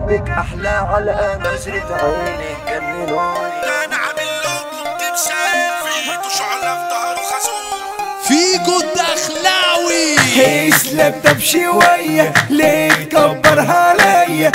حبك احلى على نظرة عينك جننوني انا عامل لكم تمثال في ايده شعلة في ظهره خازوق فيجو الدخلاوي اسلم طب شوية ليه تكبرها عليا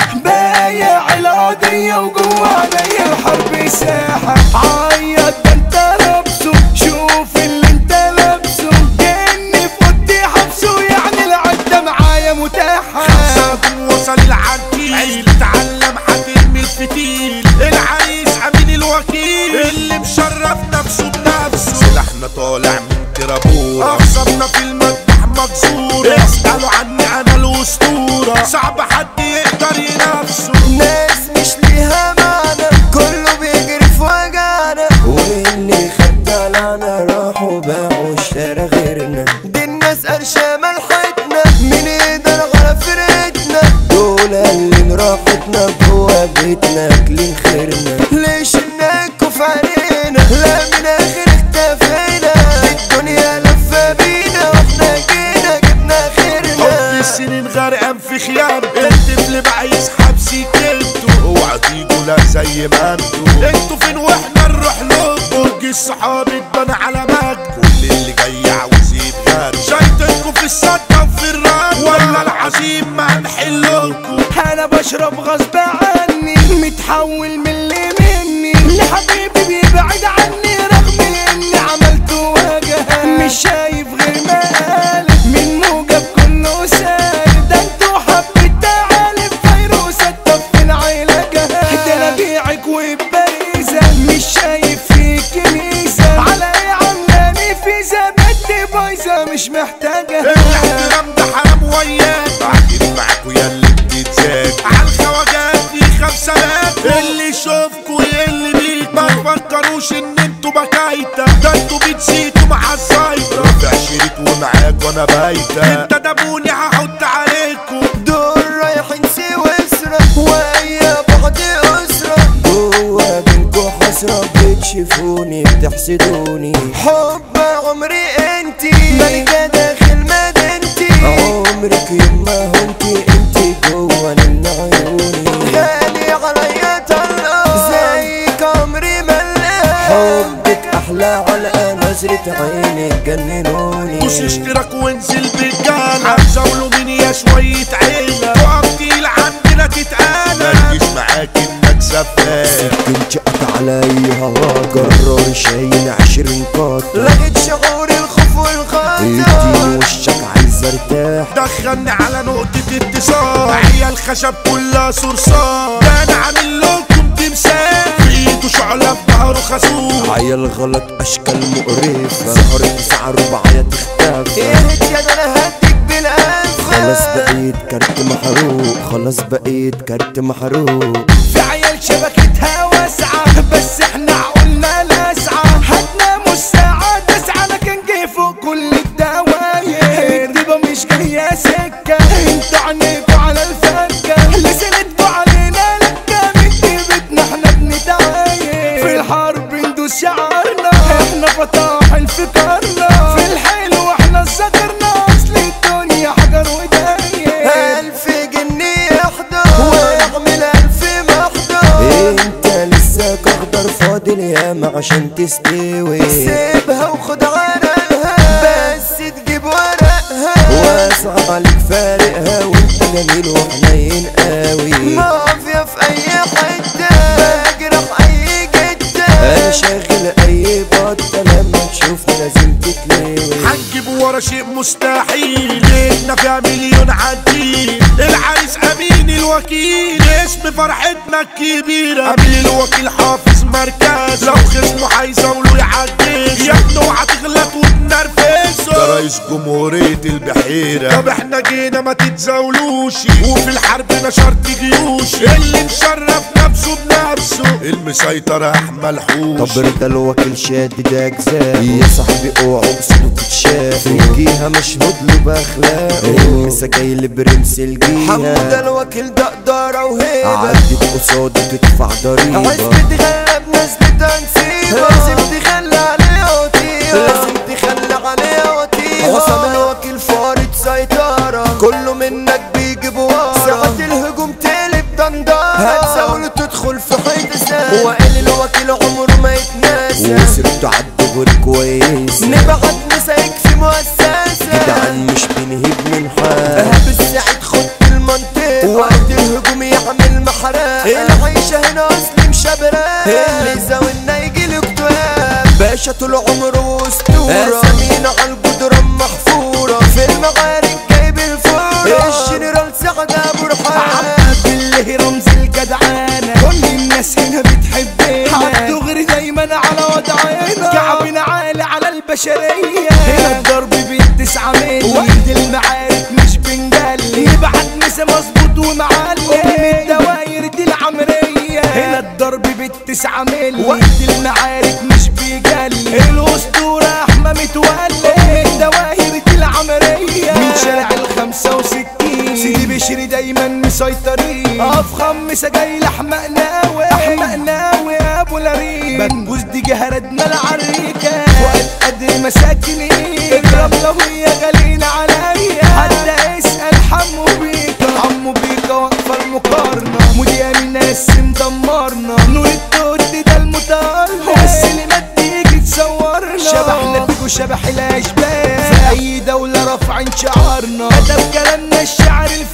بايع القضية وجوا عليا الحرب ساحة عيط ده انت لابسه شوف اللي انت لابسه جني في اوضتي حبسه يعني العدة معايا متاحة صادم وصل العديل عيل اتعلم هترمي الفتيل العريس امين الوكيل اللي مشرف نفسه بنفسه سلاحنا طالع من ترابورة اخصمنا في المذبح مكسورة اسألوا عني انا الاسطورة صعب حد يقدر ينافسه ناس مش ليها معنى كله بيجري في وجعنا واللي خد علينا راحوا باعوا اشترى غيرنا دي الناس قرشة ملحتنا من يقدر على فرقتنا دول اللي راحتنا جوا بيتنا اكلين خيرنا ليش انكوا في علينا لا من اخر اختفينا الدنيا لفة بينا واحنا جينا جبنا حب خيرنا السنين غرقان في خيام الطفل بقى يسحب سكته اوعى تيجوا لا زي ما انتوا انتوا فين واحنا نروح له برج الصحاب اتبنى على مجد كل اللي جاي عاوز يتغاب شايطينكوا في السكة وفي الراب ولا العظيم ما هنحلكوا انا بشرب غصب عني متحول من اللي مني لحبيبي بيبعد عني رغم اني عملت وجه مش شايف غير مقالب من موجب كله سالب ده انتوا حبة تعالب فيروسة طفن علاجها ده انا بيعك وبريزة مش شايف فيك ميزة على ايه عاملاني فيزا بدي بايظة مش محتاجة الاحترام ده حرام وياك بعدين معاكوا يا اللي بتتزاج على الخواجات في خمسة مات اللي يشوفكوا يقل بيك ما تفكروش ان انتوا بكايتة ده انتوا بتزيدوا مع الزايدة رافع شريط ومعاك وانا بايتة انت دابوني هحط عليكوا دول رايحين سويسرا ويا بعض أسرة جوا بينكوا حسرة بتشوفوني بتحسدوني حب عمري انتي ملكة داخل مدينتي عمرك يما هنتي انتي جوا من عيوني غالي عليا طلقة زيك عمري ملقى حبك أحلى على نظرة عينك جننوني دوس اشتراك وانزل بالجالة هتزاولوا مين يا شوية عيلة تقف تقيل عندنا تتقالى مرجيش معاك انك سفاح كنت قطع علي هوا جرار شايل عشرين قط لقيت شعوري الخوف والخطر اديني وشك عايز ارتاح دخلني على نقطة اتصال عيال خشب كلها صرصار ده انا عامل لكم تمثال في ايده شعلة في ظهره خازوق عيال غلط اشكال مقرفة ظهرت تسعة رباعية تختفى ايه يا ده انا هديك بالانفة خلاص بقيت كارت محروق خلاص بقيت كارت محروق في عيال شبكتها واسعة بس احنا عقولنا لاسعة هتناموا الساعة تسعة لكن جه فوق كل الدواير الدبا مش جاية سكة انتوا عنيكوا على الفكة لسنتكوا علينا لكة من جيبتنا احنا بنتعاير في الحرب ندوس شعارنا احنا فطاحل في كارنا في الحلو احنا سكرنا اصل الدنيا حجر وداير الف جنيه يحضر ويعمل الف محضر انت لسه اخضر فاضل ياما عشان تستوي سيبها وخد ورقها بس تجيب ورقها واسعى عليك فارقها وانت جميل وحنين قوي مافيا في اي حته بجرح اي جده انا شاغل اي بطه لما تشوفني لازم تتلوي هنجيب ورا شيء مستحيل ليلنا فيها مليون عديل العريس امين الوكيل اسم فرحتنا الكبيرة امين الوكيل حافظ مركز لو خصمه هيزاولوا يعديش يا ابني اوعى تغلط وتنرفزه ده رئيس جمهورية البحيرة طب احنا جينا ما تتزاولوش وفي الحرب نشرت جيوش اللي مشرف نفسه بنفسه المسيطر احمد حوش طب رضا الوكيل شادد اجزاء يا صاحبي اوعى بصوته تتشاف الجيهة مشهود له باخلاقه المسا جاي لبرنس الجيهة حمد الوكيل ده قدارة وهيبة عدت قصاده تدفع ضريبة عزبة تغلب ناس بتنسيبة لازم تخلي عليه وطيبة لازم تخلي عليه وطيبة حسام الوكيل فارض سيطرة كله منك بيجيب ورا ساعة الهجوم تقلب دندرة يدخل في حيط سام وقال الوكيل عمره ما يتناسى وسيرته عالدغري كويس نبعت مسايك في مؤسسة جدعان مش بنهيب من حال ايهاب السعيد خد المنطقة وقت الهجوم يعمل محرقة العيشة هنا اصلي مشبرة اللي زاولنا يجي الاكتئاب باشا طول عمره اسطورة اسامينا عالجدران محفورة في المعارك جايب الفورة الجنرال سعد ابو رحاب بالله رمز الجدعانة كل الناس هنا بتحبنا عالدغري دايما على وضعنا كعبنا عالي على البشرية هنا الضرب بالتسعة ملي وقت المعارك مش بنجلي نبعت مسا مظبوط ومعلم من الدواير دي العمرية هنا الضرب بالتسعة ملي وقت المعارك مش بيجلي الأسطورة أحمى متولي من الدواير دي العمرية من شارع الخمسة وستين سيدي بشري دايما مسيطرين افخم مسا جاي لحمق ناوي احمق ناوي يا ابو لريم بكبوس دي جهردنا العريكة وقت قدر مساكنين الرملة وهي غالين عليا حتى اسأل حمو بيكا حمو بيكا واقفة المقارنة مودي الناس مدمرنا نور التوت ده المتألق السينمات تيجي تصورنا شبحنا بيجوا شبح الاشباح في اي دولة رافعين شعارنا كتب كلامنا الشعر الفني